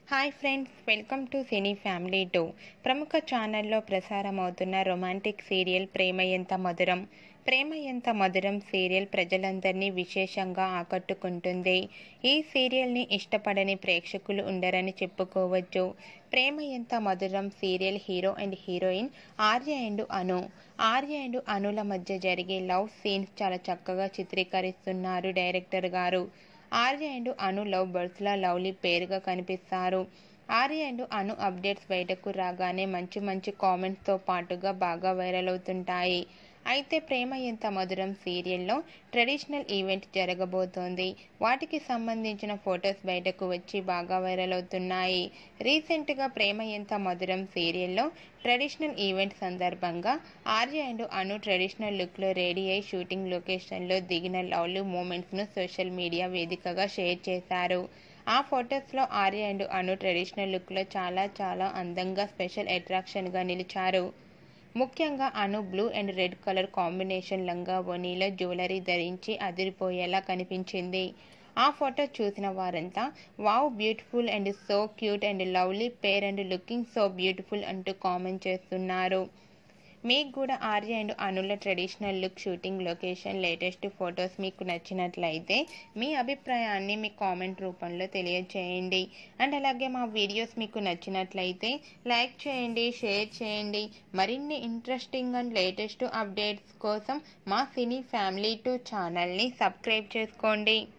hi friends welcome to cine family two ప్రముఖ ఛానల్లో ప్రసారమవుతున్న romantic serial ప్రేమ ఎంత మధురం ప్రేమ ఎంత మధురం సీరియల్ ప్రజలందరినీ విశేషంగా ఆకట్టుకుంటుంది ఈ సీరియల్ని ఇష్టపడని ప్రేక్షకులు ఉండరని చెప్పుకోవచ్చు Prema Entha Madhuram serial hero and heroine Arya and Anu Arya and అనుల మధ్య జరిగే లవ్ సీన్స్ చాలా చక్కగా చిత్రీకరిస్తున్నారు డైరెక్టర్ గారు ఆర్య అండ్ అను లవ్ బర్డ్స్లా లవ్లీ పేరుగా కనిపిస్తారు ఆర్య అండ్ అను అప్డేట్స్ బయటకు రాగానే మంచి మంచి కామెంట్స్తో పాటుగా బాగా వైరల్ అవుతుంటాయి అయితే ప్రేమ ఎంత మధురం సీరియల్లో ట్రెడిషనల్ ఈవెంట్ జరగబోతోంది వాటికి సంబంధించిన ఫొటోస్ బయటకు వచ్చి బాగా వైరల్ అవుతున్నాయి రీసెంట్గా ప్రేమ ఎంత మధురం సీరియల్లో ట్రెడిషనల్ ఈవెంట్ సందర్భంగా ఆర్య అండ్ అను ట్రెడిషనల్ లుక్లో రెడీ అయి షూటింగ్ లొకేషన్లో దిగిన లవ్లీ మూమెంట్స్ను సోషల్ మీడియా వేదికగా షేర్ చేశారు ఆ ఫొటోస్లో ఆర్య అండ్ అను ట్రెడిషనల్ లుక్లో చాలా చాలా అందంగా స్పెషల్ అట్రాక్షన్గా నిలిచారు ముఖ్యంగా Anu blue and red colour combination లంగా ఓనీలో జ్యువెలరీ ధరించి అదిరిపోయేలా కనిపించింది ఆ ఫోటో చూసిన వారంతా wow beautiful and so cute and lovely pair and looking so beautiful అంటూ కామెంట్ చేస్తున్నారు మీకు కూడా ఆర్య అండ్ అనుల traditional look shooting location latest photos మీకు నచ్చినట్లయితే మీ అభిప్రాయాన్ని మీ కామెంట్ రూపంలో తెలియజేయండి అండ్ అలాగే మా వీడియోస్ మీకు నచ్చినట్లయితే లైక్ చేయండి షేర్ చేయండి మరిన్ని ఇంట్రెస్టింగ్ అండ్ లేటెస్ట్ అప్డేట్స్ కోసం మా సినీ ఫ్యామిలీ టూ ఛానల్ని సబ్స్క్రైబ్ చేసుకోండి